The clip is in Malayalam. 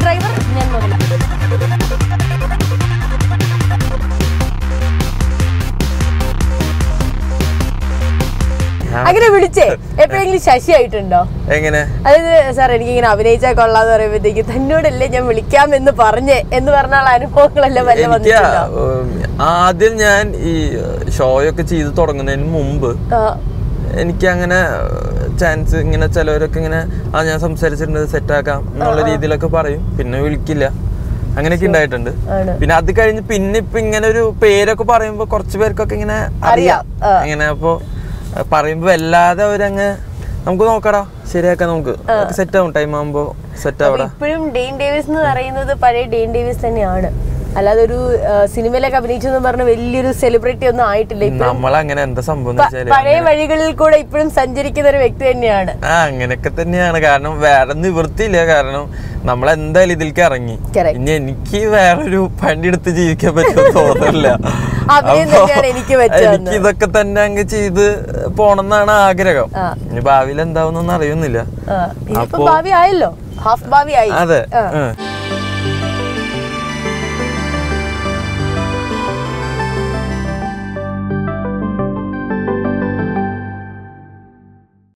ഡ്രൈവർ ഞാൻ മുതല അങ്ങനെ വിളിച്ചേ എപ്പോഴെങ്കിലും ശശി ആയിട്ടുണ്ടോ എങ്ങനെ അതായത് സാർ എനിക്ക് ഇങ്ങനെ അഭിനയിച്ചാൽ കൊള്ളാന്ന് പറയുമ്പോഴത്തേക്ക് തന്നോടല്ലേ ഞാൻ വിളിക്കാം എന്ന് പറഞ്ഞേ എന്ന് പറഞ്ഞാൽ അനുഭവങ്ങളെല്ലാം വല്ല എനിക്ക് വന്നിട്ടുണ്ടോ ഉം, ആദ്യം ഞാൻ ഈ ഷോയൊക്കെ ചെയ്ത് തുടങ്ങുന്നതിന് മുമ്പ് ആ, എനിക്ക് അങ്ങനെ ചാൻസ് ഇങ്ങനെ ചിലവരൊക്കെ ഇങ്ങനെ ആ ഞാൻ സംസാരിച്ചിട്ടുണ്ട് സെറ്റ് ആക്കാം എന്നുള്ള രീതിയിലൊക്കെ പറയും പിന്നെ വിളിക്കില്ല അങ്ങനെയൊക്കെ ഉണ്ടായിട്ടുണ്ട് ആണ്. പിന്നെ അത് കഴിഞ്ഞ് പിന്നെ ഇപ്പൊ ഇങ്ങനെ ഒരു പേരൊക്കെ പറയുമ്പോ കുറച്ച് പേർക്കൊക്കെ ഇങ്ങനെ അറിയാം ആ. ഇങ്ങനെ അപ്പൊ അഹ് പറയുമ്പോ വല്ലാതെ അവരങ്ങ് നമുക്ക് നോക്കടാ ശരിയാക്കാം നമുക്ക് സെറ്റ് ആവും ടൈം ആവുമ്പോ സെറ്റ് അപ്പൊ ആവടാ ഇപ്പോഴും ഡെയിൻ ഡേവിസ് എന്ന് പറയുന്നത് പഴയ ഡെയിൻ ഡേവിസ് തന്നെയാണ് അല്ലാതെ ഒരു ആ, സിനിമയിലൊക്കെ അഭിനയിച്ചു എന്ന് പറഞ്ഞ വലിയൊരു സെലിബ്രിറ്റി ഒന്നും ആയിട്ടില്ല ഇപ്പോഴും നമ്മളങ്ങനെ എന്താ സംഭവം എന്ന് വെച്ചാല് പഴയ വഴികളിൽ കൂടെ ഇപ്പോഴും സഞ്ചരിക്കുന്ന ഒരു വ്യക്തി തന്നെയാണ് ആ അങ്ങനെയൊക്കെ തന്നെയാണ് കാരണം വേറെ നിവൃത്തിയില്ല കാരണം നമ്മൾ എന്തായാലും ഇതിലേക്ക് ഇറങ്ങി Correct. ഇനി എനിക്ക് വേറൊരു പണി എടുത്ത് ജീവിക്കാൻ പറ്റുമെന്ന് തോന്നില്ല അഭിനയം അപ്പൊ തന്നെയാണ് എനിക്ക് പറ്റുക എനിക്ക് ഇതൊക്കെ തന്നെ അങ്ങ് ചെയ്ത് പോണെന്നാണ് ആഗ്രഹം ആ. ഇനി ഭാവിയിൽ എന്താവുന്നൊന്നും അറിയുന്നില്ല ആ, ഇതിപ്പോ ഭാവി ആയല്ലോ ഹാഫ് ഭാവി ആയി അതെ ആ. ഉം.